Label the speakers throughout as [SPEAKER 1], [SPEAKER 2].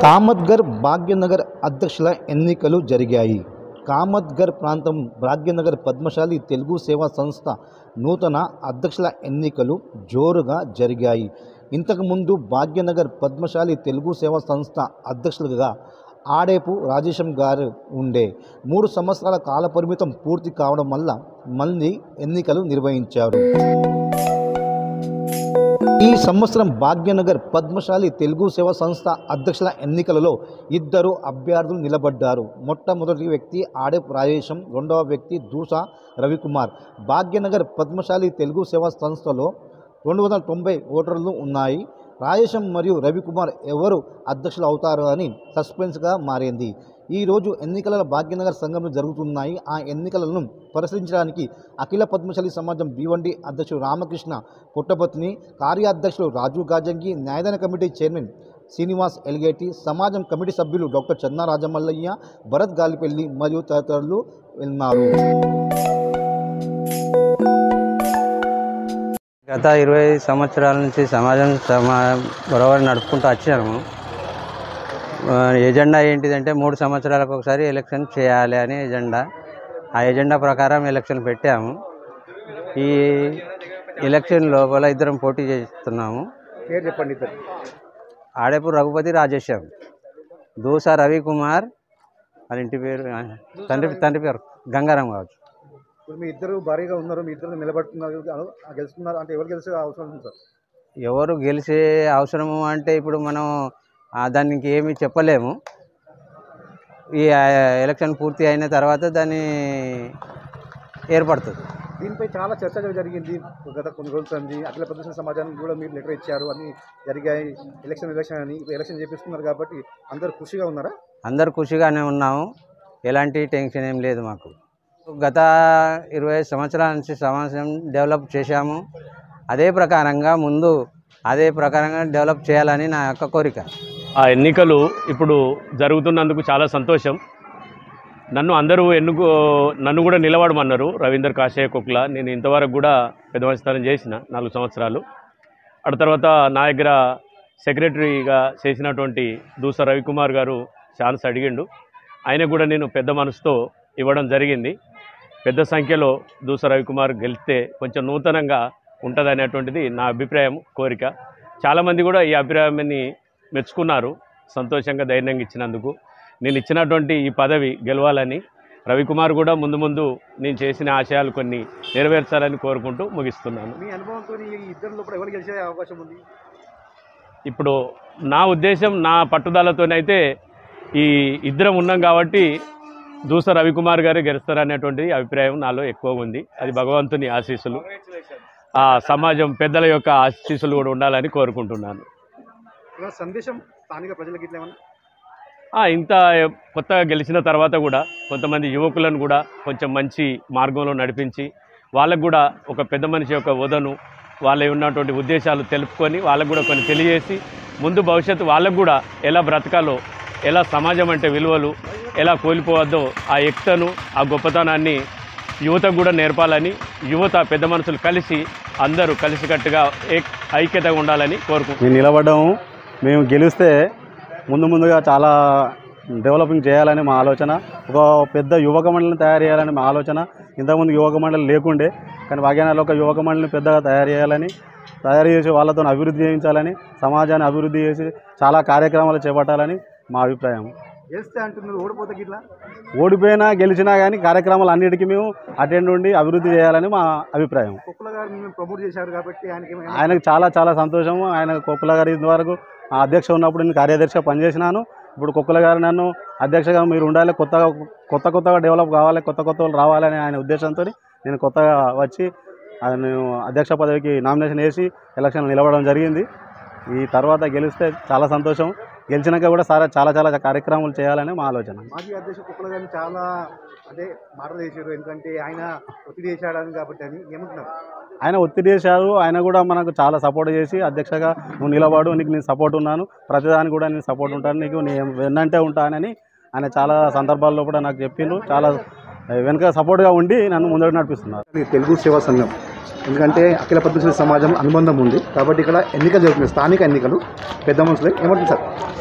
[SPEAKER 1] కామత్గర్ భాగ్యనగర్ అధ్యక్షుల ఎన్నికలు జరిగాయి కామత్గర్ ప్రాంతం భాగ్యనగర్ పద్మశాలి తెలుగు సేవా సంస్థ నూతన అధ్యక్షుల ఎన్నికలు జోరుగా జరిగాయి ఇంతకుముందు భాగ్యనగర్ పద్మశాలి తెలుగు సేవా సంస్థ అధ్యక్షులుగా ఆడేపు రాజేశం గారు ఉండే మూడు సంవత్సరాల కాలపరిమితం పూర్తి కావడం వల్ల మళ్ళీ ఎన్నికలు నిర్వహించారు ఈ సంవత్సరం భాగ్యనగర్ పద్మశాలి తెలుగు సేవా సంస్థ అధ్యక్షుల ఎన్నికలలో ఇద్దరు అభ్యర్థులు నిలబడ్డారు మొట్టమొదటి వ్యక్తి ఆడేపు రాజేశం రెండవ వ్యక్తి దూసా రవికుమార్ భాగ్యనగర్ పద్మశాలి తెలుగు సేవా సంస్థలో రెండు వందల తొంభై ఓటర్లు ఉన్నాయి రాజేశం మరియు రవికుమార్ ఎవరు అధ్యక్షులు అవుతారు అని సస్పెన్స్గా మారింది ఈరోజు ఎన్నికల భాగ్యనగర్ సంఘంలో జరుగుతున్నాయి ఆ ఎన్నికలను పరిశీలించడానికి అఖిల పద్మశాలి సమాజం భీవండి అధ్యక్షుడు రామకృష్ణ పుట్టపత్ని కార్యాధ్యక్షులు రాజు గాజంగి న్యాయదాన కమిటీ చైర్మన్ శ్రీనివాస్ ఎల్గేటి సమాజం కమిటీ సభ్యులు డాక్టర్ చన్నా రాజమల్లయ్య భరత్ గాలిపల్లి మరియు తదితరులు ఉన్నారు
[SPEAKER 2] గత ఇరవై సంవత్సరాల నుంచి సమాజం సమా బరోబర్ నడుపుకుంటూ వచ్చాము ఆ, ఎజెండా ఏంటిదంటే మూడు సంవత్సరాలకు ఒకసారి ఎలక్షన్ చేయాలి అని ఎజెండా ఆ ఎజెండా ప్రకారం ఎలక్షన్ పెట్టాము ఈ ఎలక్షన్ లోపల ఇద్దరం పోటీ చేస్తున్నాము
[SPEAKER 1] పేరు చెప్పండి ఇద్దరు
[SPEAKER 2] ఆడేపు రఘుపతి రాజేశ్యాం దూస రవికుమార్ వాళ్ళ ఇంటి పేరు ఆ, తండ్రి తండ్రి పేరు గంగారాం కావచ్చు
[SPEAKER 1] ఇప్పుడు మీ ఇద్దరు భారీగా ఉన్నారు మీ ఇద్దరు నిలబడుతున్నారు గెలుస్తున్నారు అంటే ఎవరు గెలిచే అవసరం ఉంది సార్
[SPEAKER 2] ఎవరు గెలిచే అవసరము అంటే ఇప్పుడు మనం ఆ, దానికి ఏమీ చెప్పలేము ఈ ఆ, ఎలక్షన్ పూర్తి అయిన తర్వాత దాన్ని ఏర్పడుతుంది
[SPEAKER 1] దీనిపై చాలా చర్చ జరిగింది గత కొన్ని రోజుల నుంచి అఖిల ప్రదర్శన సమాజానికి కూడా మీరు లెటర్ ఇచ్చారు అని జరిగాయి ఎలక్షన్ ఎలక్షన్ అని ఇప్పుడు ఎలక్షన్ చేపిస్తున్నారు కాబట్టి అందరూ ఖుషిగా ఉన్నారా
[SPEAKER 2] అందరు ఖుషిగానే ఉన్నాము ఎలాంటి టెన్షన్ ఏం లేదు మాకు గత ఇరవై సంవత్సరాల నుంచి సమాజం డెవలప్ చేశాము అదే ప్రకారంగా ముందు అదే ప్రకారంగా డెవలప్ చేయాలని నా యొక్క కోరిక
[SPEAKER 3] ఆ ఎన్నికలు ఇప్పుడు జరుగుతున్నందుకు చాలా సంతోషం నన్ను అందరూ ఎన్నుకో నన్ను కూడా నిలబడమన్నారు రవీందర్ కాషాయ కుక్ల నేను ఇంతవరకు కూడా పెద్దవంశస్థానం చేసిన నాలుగు సంవత్సరాలు అటు తర్వాత నా దగ్గర సెక్రటరీగా చేసినటువంటి దూస రవికుమార్ గారు ఛాన్స్ అడిగిండు ఆయన కూడా నేను పెద్ద మనసుతో ఇవ్వడం జరిగింది పెద్ద సంఖ్యలో దూస రవికుమార్ గెలిస్తే కొంచెం నూతనంగా ఉంటుంది అనేటువంటిది నా అభిప్రాయం కోరిక చాలామంది కూడా ఈ అభిప్రాయాన్ని మెచ్చుకున్నారు సంతోషంగా ధైర్యంగా ఇచ్చినందుకు నేను ఇచ్చినటువంటి ఈ పదవి గెలవాలని రవికుమార్ కూడా ముందు ముందు నేను చేసిన ఆశయాలు కొన్ని నెరవేర్చాలని కోరుకుంటూ ముగిస్తున్నాను
[SPEAKER 1] మీ అనుభవంతో ఈ ఇద్దరు లోపల ఎవరు గెలిచే అవకాశం ఉంది
[SPEAKER 3] ఇప్పుడు నా ఉద్దేశం నా పట్టుదలతోనైతే ఈ ఇద్దరం ఉన్నాం కాబట్టి దూస రవికుమార్ గారే గెలుస్తారనేటువంటి అభిప్రాయం నాలో ఎక్కువగా ఉంది అది భగవంతుని ఆశీస్సులు ఆ సమాజం పెద్దల యొక్క ఆశీస్సులు కూడా ఉండాలని కోరుకుంటున్నాను
[SPEAKER 1] ఏమైనా సందేశం స్థానిక ప్రజలకు ఇట్లా ఏమన్నా
[SPEAKER 3] ఆ, ఇంత కొత్తగా గెలిచిన తర్వాత కూడా కొంతమంది యువకులను కూడా కొంచెం మంచి మార్గంలో నడిపించి వాళ్ళకు కూడా ఒక పెద్ద మనిషి యొక్క వదను వాళ్ళ ఉన్నటువంటి ఉద్దేశాలు తెలుపుకొని వాళ్ళకు కూడా కొన్ని తెలియజేసి ముందు భవిష్యత్తు వాళ్ళకు కూడా ఎలా బ్రతకాలో ఎలా సమాజం అంటే విలువలు ఎలా కోల్పోవద్దో ఆ ఎక్తను ఆ గొప్పతనాన్ని యువతకు కూడా నేర్పాలని యువత పెద్ద మనుషులు కలిసి అందరూ కలిసికట్టుగా ఏక్ ఐక్యతగా ఉండాలని కోరుకుంటున్నాను
[SPEAKER 4] మేము నిలబడ్డాము మేము గెలిస్తే ముందు ముందుగా చాలా డెవలపింగ్ చేయాలని మా ఆలోచన ఒక పెద్ద యువక మండలిని తయారు చేయాలని మా ఆలోచన ఇంతకుముందు యువక మండలి లేకుండే కానీ భాగ్యనగర్లో ఒక యువక మండలిని పెద్దగా తయారు చేయాలని తయారు చేసి వాళ్ళతో అభివృద్ధి చేయించాలని సమాజాన్ని అభివృద్ధి చేసి చాలా కార్యక్రమాలు చేపట్టాలని మా అభిప్రాయం
[SPEAKER 1] గెలిస్తే అంటున్నారు ఓడిపోతే గిట్లా
[SPEAKER 4] ఓడిపోయినా గెలిచినా కానీ కార్యక్రమాలు అన్నిటికీ మేము అటెండ్ ఉండి అభివృద్ధి చేయాలని మా అభిప్రాయం
[SPEAKER 1] కుక్కల గారు మేము ప్రమోట్ చేశారు కాబట్టి ఆయనకి ఏమైనా
[SPEAKER 4] ఆయనకు చాలా చాలా సంతోషము ఆయన కొక్కుల గారి వరకు ఆ అధ్యక్ష ఉన్నప్పుడు నేను కార్యదర్శిగా పనిచేసినాను ఇప్పుడు కొక్కుల గారు నన్ను అధ్యక్షగా మీరు ఉండాలి కొత్తగా కొత్త కొత్తగా డెవలప్ కావాలి కొత్త కొత్త వాళ్ళు రావాలని ఆయన ఉద్దేశంతో నేను కొత్తగా వచ్చి ఆయన అధ్యక్ష పదవికి నామినేషన్ వేసి ఎలక్షన్ నిలబడడం జరిగింది ఈ తర్వాత గెలిస్తే చాలా సంతోషం గెలిచినాక కూడా సారా చాలా చాలా కార్యక్రమాలు చేయాలని మా ఆలోచన
[SPEAKER 1] మాజీ అధ్యక్షుడు కుక్కల గారిని చాలా అంటే మాటలు చేశారు ఎందుకంటే ఆయన ఒత్తిడి చేశాడని కాబట్టి అని ఏమంటున్నారు
[SPEAKER 4] ఆయన ఒత్తిడి చేశారు ఆయన కూడా మనకు చాలా సపోర్ట్ చేసి అధ్యక్షగా నువ్వు నిలబడు నీకు నేను సపోర్ట్ ఉన్నాను ప్రతిదానికి కూడా నేను సపోర్ట్ ఉంటాను నీకు నేను వెన్నంటే ఉంటానని ఆయన చాలా సందర్భాల్లో కూడా నాకు చెప్పిండ్రు చాలా వెనుక సపోర్ట్గా ఉండి నన్ను ముందడు నడిపిస్తున్నారు
[SPEAKER 1] ఇది తెలుగు సేవా సంఘం ఎందుకంటే అఖిల పద్ధతి సమాజం అనుబంధం ఉంది కాబట్టి ఇక్కడ ఎన్నికలు జరుగుతున్నాయి స్థానిక ఎన్నికలు పెద్ద మనుషులు ఏమంటుంది సార్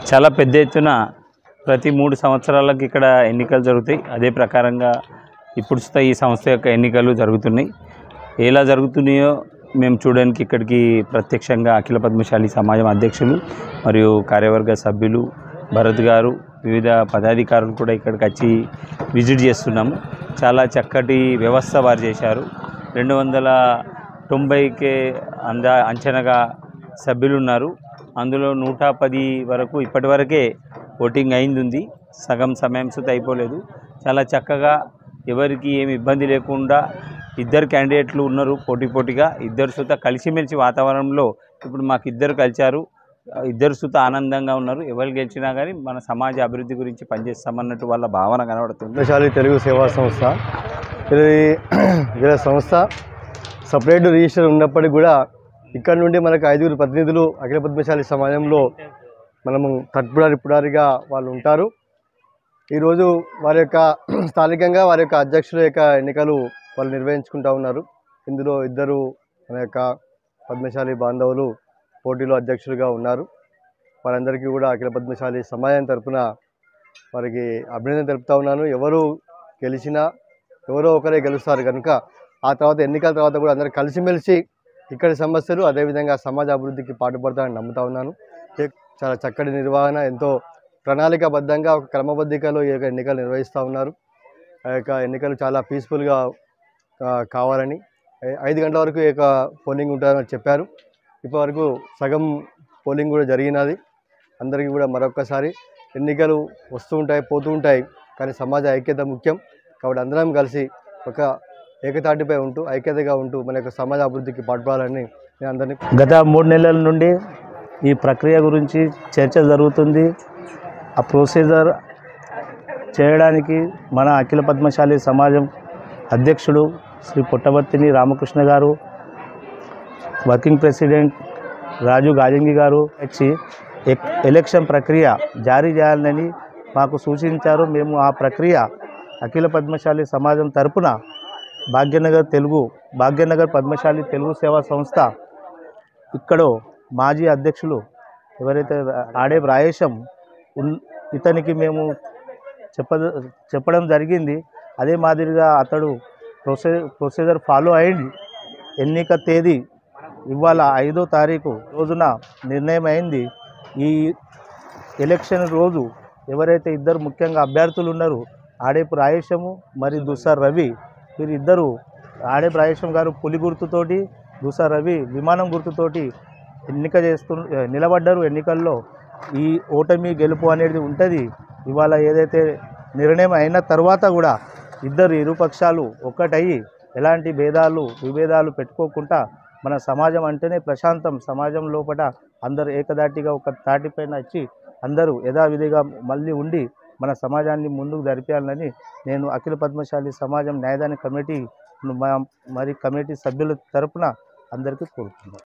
[SPEAKER 5] చాలా పెద్ద ఎత్తున ప్రతి మూడు సంవత్సరాలకు ఇక్కడ ఎన్నికలు జరుగుతాయి అదే ప్రకారంగా ఇప్పుడు సుతా ఈ సంస్థ యొక్క ఎన్నికలు జరుగుతున్నాయి ఎలా జరుగుతున్నాయో మేము చూడడానికి ఇక్కడికి ప్రత్యక్షంగా అఖిల పద్మశాలి సమాజం అధ్యక్షులు మరియు కార్యవర్గ సభ్యులు భరత్ గారు వివిధ పదాధికారులు కూడా ఇక్కడికి వచ్చి విజిట్ చేస్తున్నాము చాలా చక్కటి వ్యవస్థ వారు చేశారు రెండు వందల తొంభైకే అందా అంచనగా సభ్యులు ఉన్నారు అందులో నూట పది వరకు ఇప్పటివరకే ఓటింగ్ అయింది ఉంది సగం సమయం సుత అయిపోలేదు చాలా చక్కగా ఎవరికి ఏమి ఇబ్బంది లేకుండా ఇద్దరు క్యాండిడేట్లు ఉన్నారు పోటీ పోటీగా ఇద్దరు సుత కలిసిమెలిసి వాతావరణంలో ఇప్పుడు మాకు ఇద్దరు కలిశారు ఇద్దరు సుత ఆనందంగా ఉన్నారు ఎవరు గెలిచినా కానీ మన సమాజ అభివృద్ధి గురించి పనిచేస్తామన్నట్టు వాళ్ళ భావన కనబడుతుంది
[SPEAKER 6] పద్మశాలి తెలుగు సేవా సంస్థ ఇది వీళ్ళ సంస్థ సపరేట్ రిజిస్టర్ ఉన్నప్పటికీ కూడా ఇక్కడ నుండి మనకు ఐదుగురు ప్రతినిధులు అఖిల పద్మశాలి సమాజంలో మనము తట్పుడారి పుడారిగా వాళ్ళు ఉంటారు ఈరోజు వారి యొక్క స్థానికంగా వారి యొక్క అధ్యక్షుల యొక్క ఎన్నికలు వాళ్ళు నిర్వహించుకుంటూ ఉన్నారు ఇందులో ఇద్దరు మన యొక్క పద్మశాలి బాంధవులు పోటీలో అధ్యక్షులుగా ఉన్నారు వారందరికీ కూడా అఖిల పద్మశాలి సమాజం తరపున వారికి అభినందన తెలుపుతా ఉన్నాను ఎవరు గెలిచినా ఎవరో ఒకరే గెలుస్తారు కనుక ఆ తర్వాత ఎన్నికల తర్వాత కూడా అందరూ కలిసిమెలిసి ఇక్కడి సమస్యలు అదేవిధంగా సమాజ అభివృద్ధికి పాటుపడతానని నమ్ముతా ఉన్నాను ఏ- చాలా చక్కటి నిర్వహణ ఎంతో ప్రణాళికాబద్ధంగా ఒక క్రమబద్ధికలో ఈ యొక్క ఎన్నికలు నిర్వహిస్తూ ఉన్నారు ఆ యొక్క ఎన్నికలు చాలా పీస్ఫుల్గా కావాలని ఐ- ఐదు గంటల వరకు ఈ యొక్క పోలింగ్ ఉంటుందని చెప్పారు ఇప్పటివరకు సగం పోలింగ్ కూడా జరిగినది అందరికీ కూడా మరొక్కసారి ఎన్నికలు వస్తూ ఉంటాయి పోతూ ఉంటాయి కానీ సమాజ ఐక్యత ముఖ్యం కాబట్టి అందరం కలిసి ఒక ఏకతాటిపై ఉంటూ ఐక్యతగా ఉంటూ మన యొక్క సమాజ అభివృద్ధికి పాటుపడాలని నేను అందరినీ
[SPEAKER 7] గత మూడు నెలల నుండి ఈ ప్రక్రియ గురించి చర్చ జరుగుతుంది ఆ ప్రొసీజర్ చేయడానికి మన అఖిల పద్మశాలి సమాజం అధ్యక్షుడు శ్రీ పుట్టబత్తిని రామకృష్ణ గారు వర్కింగ్ ప్రెసిడెంట్ రాజు గాజంగి గారు వచ్చి ఎక్- ఎలక్షన్ ప్రక్రియ జారీ చేయాలని మాకు సూచించారు మేము ఆ ప్రక్రియ అఖిల పద్మశాలి సమాజం తరపున భాగ్యనగర్ తెలుగు భాగ్యనగర్ పద్మశాలి తెలుగు సేవా సంస్థ ఇక్కడ మాజీ అధ్యక్షులు ఎవరైతే ఆడే రాయేశం ఉన్ ఇతనికి మేము చెప్ప చెప్పడం జరిగింది అదే మాదిరిగా అతడు ప్రొసీ ప్రొసీజర్ ఫాలో అయింది ఎన్నిక తేదీ ఇవాళ ఐదో తారీఖు రోజున నిర్ణయం అయింది ఈ ఎలక్షన్ రోజు ఎవరైతే ఇద్దరు ముఖ్యంగా అభ్యర్థులు ఉన్నారో ఆడేపు రాయేశము మరియు దుస్సార్ రవి వీరిద్దరూ ఆడేపు రాయేశం గారు పులి గుర్తుతోటి దుస్సార్ రవి విమానం గుర్తుతోటి ఎన్నిక చేస్తు నిలబడ్డారు ఎన్నికల్లో ఈ ఓటమి గెలుపు అనేది ఉంటుంది ఇవాళ ఏదైతే నిర్ణయం అయిన తర్వాత కూడా ఇద్దరు ఇరుపక్షాలు ఒక్కటయ్యి ఎలాంటి భేదాలు విభేదాలు పెట్టుకోకుండా మన సమాజం అంటేనే ప్రశాంతం సమాజం లోపల అందరు ఏకదాటిగా ఒక తాటిపైన వచ్చి అందరూ యథావిధిగా మళ్ళీ ఉండి మన సమాజాన్ని ముందుకు జరిపేయాలని నేను అఖిల పద్మశాలి సమాజం న్యాయదాన కమిటీ మ- మరి కమిటీ సభ్యుల తరపున అందరికీ కోరుతున్నాను